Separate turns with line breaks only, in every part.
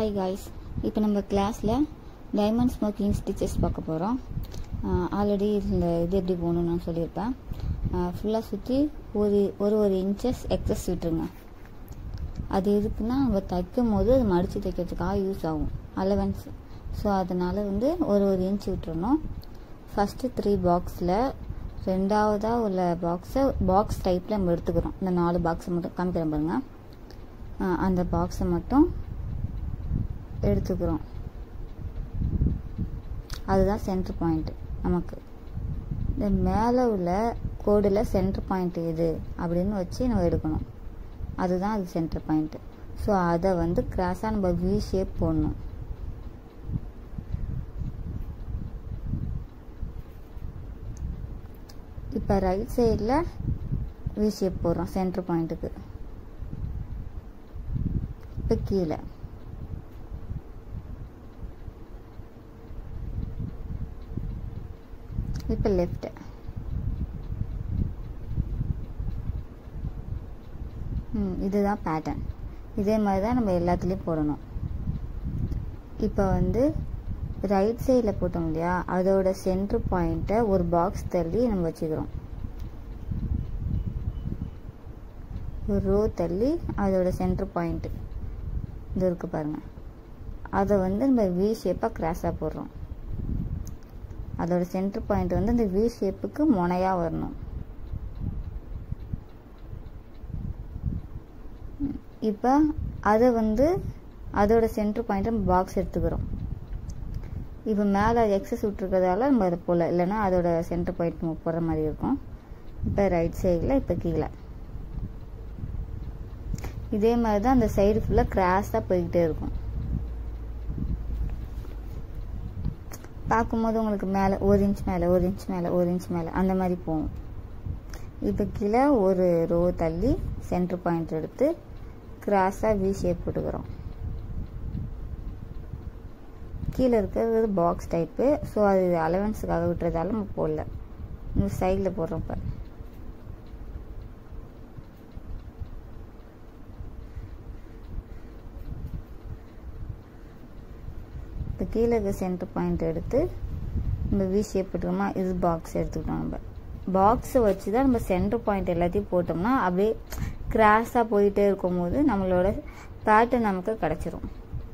hi guys இப்போ நம்ம கிளாஸில் டைமண்ட் ஸ்மோக்கிங் ஸ்டிச்சஸ் பார்க்க போகிறோம் ஆல்ரெடி இந்த இது எப்படி போகணும்னு நான் சொல்லியிருப்பேன் ஃபுல்லாக சுற்றி ஒரு ஒரு ஒரு இன்ச்சஸ் எக்ஸஸ் விட்டுருங்க அது எதுக்குன்னா நம்ம தைக்கும் போது அது மடித்து தைக்கிறதுக்காக யூஸ் ஆகும் அலவன்ஸ் ஸோ அதனால் வந்து ஒரு ஒரு இன்ச் விட்டுறணும் ஃபஸ்ட்டு த்ரீ பாக்ஸில் ரெண்டாவதாக உள்ள பாக்ஸை பாக்ஸ் டைப்பில் நம்ம எடுத்துக்கிறோம் இந்த நாலு பாக்ஸை மட்டும் காமிக்கிறேன் பாருங்கள் அந்த பாக்ஸை மட்டும் எடுத்துக்கிறோம் அதுதான் சென்டர் பாயிண்ட் நமக்கு இந்த மேலே உள்ள கோடில் சென்டர் பாயிண்ட் எது அப்படின்னு வச்சு நம்ம எடுக்கணும் அதுதான் அது சென்டர் பாயிண்ட்டு ஸோ அதை வந்து கிராஸாக நம்ம வி ஷேப் போடணும் இப்போ ரைட் சைடில் வி ஷேப் போடுறோம் சென்டர் பாயிண்ட்டுக்கு இப்போ கீழே இப்போ லெஃப்ட்டு ம் இதுதான் பேட்டர்ன் இதே மாதிரி தான் நம்ம எல்லாத்துலேயும் போடணும் இப்போ வந்து ரைட் சைடில் போட்டோம் இல்லையா அதோட சென்டர் பாயிண்ட்டை ஒரு பாக்ஸ் தள்ளி நம்ம வச்சுக்கிறோம் ஒரு ரோ தள்ளி அதோட சென்டர் பாயிண்ட்டு இது இருக்குது பாருங்கள் அதை வந்து நம்ம வி ஷேப்பாக கிராஸாக போடுறோம் அதோட சென்டர் பாயிண்ட் வந்து இந்த வி ஷேப்புக்கு முனையாக வரணும் இப்போ அதை வந்து அதோட சென்டர் பாயிண்ட் நம்ம பாக்ஸ் எடுத்துக்கிறோம் இப்போ மேலே எக்ஸஸ் விட்டுருக்கிறதால நம்ம அதை போகல இல்லைன்னா அதோட சென்டர் பாயிண்ட் நம்ம போடுற மாதிரி இருக்கும் இப்போ ரைட் சைடில் இப்போ கீழே இதே மாதிரி தான் அந்த சைடு ஃபுல்லாக கிராஸாக போய்கிட்டே இருக்கும் பார்க்கும்போது உங்களுக்கு மேலே ஒரு இன்ச் மேலே ஒரு இன்ச் மேலே ஒரு இன்ச் மேலே அந்த மாதிரி போகும் இப்போ கீழே ஒரு ரோ தள்ளி சென்டர் பாயிண்ட் எடுத்து கிராஸாக வி ஷேப் போட்டுக்கிறோம் கீழே இருக்கிறது பாக்ஸ் டைப்பு ஸோ அது அலவன்ஸுக்காக விட்டுறதால நம்ம போடல இந்த சைடில் போடுறோம் இப்போ இப்போ கீழே இருக்க சென்டர் பாயிண்ட் எடுத்து நம்ம வி ஷேப் போட்டுக்கோமா இது பாக்ஸ் எடுத்துக்கிட்டோம் நம்ம பாக்ஸை வச்சு தான் நம்ம சென்டர் பாயிண்ட் எல்லாத்தையும் போட்டோம்னா அப்படியே கிராஸாக போயிட்டே இருக்கும்போது நம்மளோட பேட்டர்ன் நமக்கு கிடச்சிரும்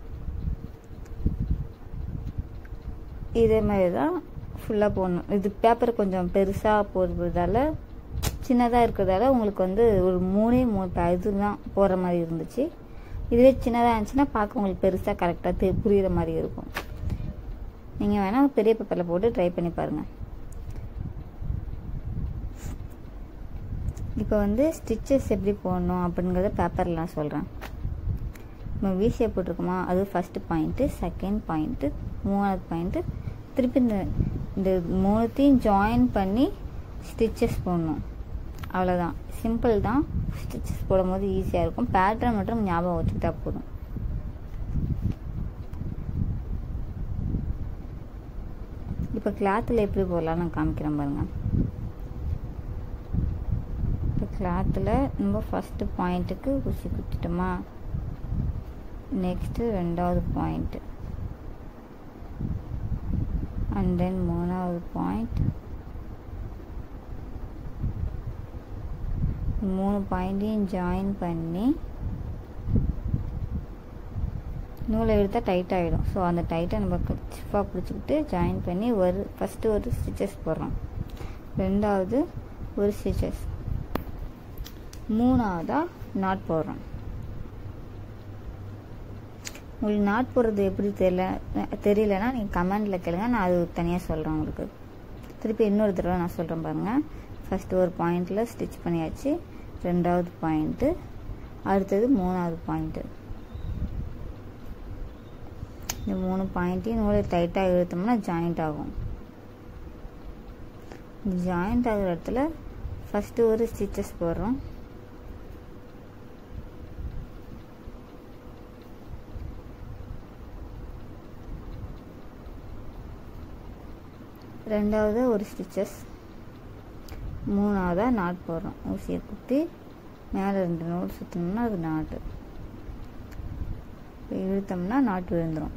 இதே மாதிரி தான் ஃபுல்லாக போடணும் இது பேப்பர் கொஞ்சம் பெருசாக போடுறதால சின்னதாக இருக்கிறதால உங்களுக்கு வந்து ஒரு மூணே மூணு இது தான் போடுற மாதிரி இருந்துச்சு இதுவே சின்னதாக இருந்துச்சுன்னா பார்க்க உங்களுக்கு பெருசாக கரெக்டாக தெ புரிகிற மாதிரி இருக்கும் நீங்கள் வேணால் பெரிய பேப்பரில் போட்டு ட்ரை பண்ணி பாருங்கள் இப்போ வந்து ஸ்டிச்சஸ் எப்படி போடணும் அப்படிங்கிறத பேப்பரில் நான் சொல்கிறேன் நம்ம வீசியை போட்டிருக்கோமா அது ஃபஸ்ட்டு பாயிண்ட்டு செகண்ட் பாயிண்ட்டு மூணாவது பாயிண்ட்டு திருப்பி இந்த இந்த மூணுத்தையும் ஜாயின் பண்ணி ஸ்டிச்சஸ் போடணும் அவ்வளோதான் சிம்பிள் தான் ஸ்டிச்சஸ் போடும்போது ஈஸியாக இருக்கும் பேட்டர்ன் மட்டும் ஞாபகம் வச்சுக்கிட்டா போதும் இப்போ கிளாத்தில் எப்படி போடலாம் நான் காமிக்கிறேன் பாருங்கள் இப்போ கிளாத்தில் நம்ம ஃபஸ்ட்டு பாயிண்ட்டுக்கு ஊசி குத்திட்டோமா நெக்ஸ்ட்டு ரெண்டாவது பாயிண்ட்டு அண்ட் தென் மூணாவது பாயிண்ட் மூணு பாயிண்ட்டையும் ஜாயின் பண்ணி நூலை எடுத்தால் டைட் ஆகிடும் ஸோ அந்த டைட்டை நம்ம சிஃபாக பிடிச்சிக்கிட்டு ஜாயின் பண்ணி ஒரு ஃபஸ்ட்டு ஒரு ஸ்டிச்சஸ் போடுறோம் ரெண்டாவது ஒரு ஸ்டிச்சஸ் மூணாவதாக நாட் போடுறோம் உங்களுக்கு நாட் போடுறது எப்படி தெரியல தெரியலனா நீங்கள் கமெண்டில் கேளுங்க நான் அது தனியாக சொல்கிறேன் உங்களுக்கு திருப்பி இன்னொரு தடவை நான் சொல்கிறேன் பாருங்கள் ஃபஸ்ட்டு ஒரு பாயிண்டில் ஸ்டிச் பண்ணியாச்சு ரெண்டாவது பாயிண்ட்டு அடுத்தது மூணாவது பாயிண்ட்டு இந்த மூணு பாயிண்ட்டையும் நூலை டைட்டாக இழுத்தோம்னா ஜாயிண்ட் ஆகும் ஜாயிண்ட் ஆகிற இடத்துல ஃபஸ்ட்டு ஒரு ஸ்டிச்சஸ் போடுறோம் ரெண்டாவது ஒரு ஸ்டிச்சஸ் மூணாவதாக நாட் போடுறோம் ஊசியை குத்தி மேலே ரெண்டு நூல் சுற்றணும்னா அது நாட்டு இழுத்தோம்னா நாட் விழுந்துடும்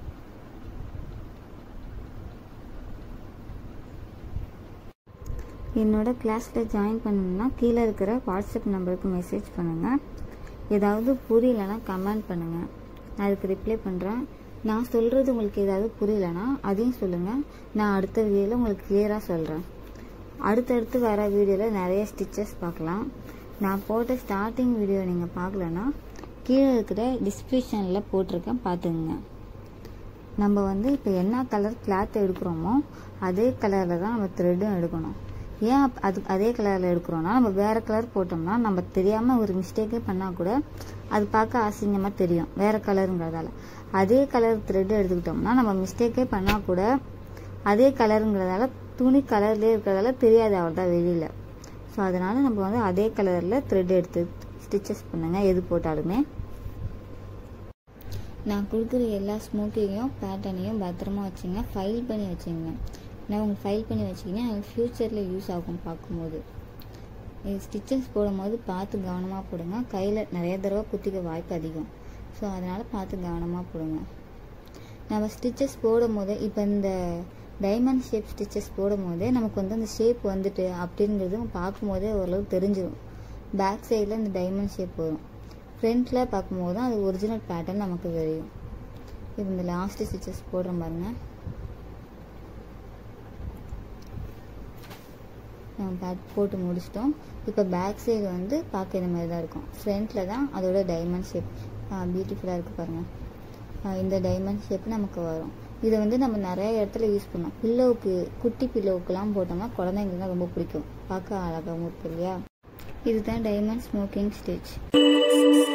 என்னோட கிளாஸில் ஜாயின் பண்ணணும்னா கீழே இருக்கிற வாட்ஸ்அப் நம்பருக்கு மெசேஜ் பண்ணுங்கள் ஏதாவது புரியலன்னா கமெண்ட் பண்ணுங்கள் நான் அதுக்கு ரிப்ளை பண்ணுறேன் நான் சொல்கிறது உங்களுக்கு ஏதாவது புரியலனா அதையும் சொல்லுங்கள் நான் அடுத்த வீடியோவில் உங்களுக்கு கிளியராக சொல்கிறேன் அடுத்தடுத்து வர வீடியோவில் நிறைய ஸ்டிச்சஸ் பார்க்கலாம் நான் போட்ட ஸ்டார்டிங் வீடியோ நீங்கள் பார்க்கலன்னா கீழே இருக்கிற டிஸ்கிரிப்ஷனில் போட்டிருக்கேன் பார்த்துக்குங்க நம்ம வந்து இப்போ என்ன கலர் கிளாத் எடுக்கிறோமோ அதே கலரில் தான் நம்ம த்ரெட்டும் எடுக்கணும் ஏன் அப்- அது அதே கலரில் எடுக்கிறோன்னா நம்ம வேறு கலர் போட்டோம்னா நம்ம தெரியாமல் ஒரு மிஸ்டேக்கே பண்ணால் கூட அது பார்க்க அசிங்கமாக தெரியும் வேறு கலருங்கிறதால அதே கலர் த்ரெட் எடுத்துக்கிட்டோம்னா நம்ம மிஸ்டேக்கே பண்ணால் கூட அதே கலருங்கிறதால துணி கலர்லேயே இருக்கிறதால தெரியாது அவள் தான் வெளியில் ஸோ அதனால் நம்ம வந்து அதே கலரில் த்ரெட் எடுத்து ஸ்டிச்சஸ் பண்ணுங்கள் எது போட்டாலுமே நான் கொடுக்குற எல்லா ஸ்மோக்கிங்கையும் பேட்டர்னையும் பத்திரமா வச்சுங்க ஃபைல் பண்ணி வச்சுங்க நான் உங்களுக்கு ஃபைல் பண்ணி வச்சிங்கன்னா அது ஃப்யூச்சரில் யூஸ் ஆகும் பார்க்கும்போது இது ஸ்டிச்சஸ் போடும்போது பார்த்து கவனமாக போடுங்க கையில் நிறைய தடவை குத்திக்க வாய்ப்பு அதிகம் ஸோ அதனால் பார்த்து கவனமாக போடுங்க நம்ம ஸ்டிச்சஸ் போடும் போது இப்போ இந்த டைமண்ட் ஷேப் ஸ்டிச்சஸ் போடும் போதே நமக்கு வந்து அந்த ஷேப் வந்துட்டு அப்படிங்கிறது பார்க்கும்போதே ஓரளவு தெரிஞ்சிடும் பேக் சைடில் இந்த டைமண்ட் ஷேப் வரும் ஃப்ரண்ட்டில் பார்க்கும்போது தான் அது ஒரிஜினல் பேட்டர்ன் நமக்கு தெரியும் இப்போ இந்த லாஸ்ட் ஸ்டிச்சஸ் போடுறோம் பாருங்க நம்ம பேக் போட்டு முடிச்சிட்டோம் இப்போ பேக் சைடு வந்து பார்க்க இந்த மாதிரி தான் இருக்கும் ஃப்ரண்ட்டில் தான் அதோட டைமண்ட் ஷேப் பியூட்டிஃபுல்லாக இருக்குது பாருங்கள் இந்த டைமண்ட் ஷேப் நமக்கு வரும் இதை வந்து நம்ம நிறைய இடத்துல யூஸ் பண்ணோம் பில்லோவுக்கு குட்டி பில்லோவுக்குலாம் போட்டோம்னா குழந்தைங்களுக்கு ரொம்ப பிடிக்கும் பார்க்க அழகாகவும் இருக்கு இல்லையா இதுதான் டைமண்ட் ஸ்மோக்கிங் ஸ்டிச்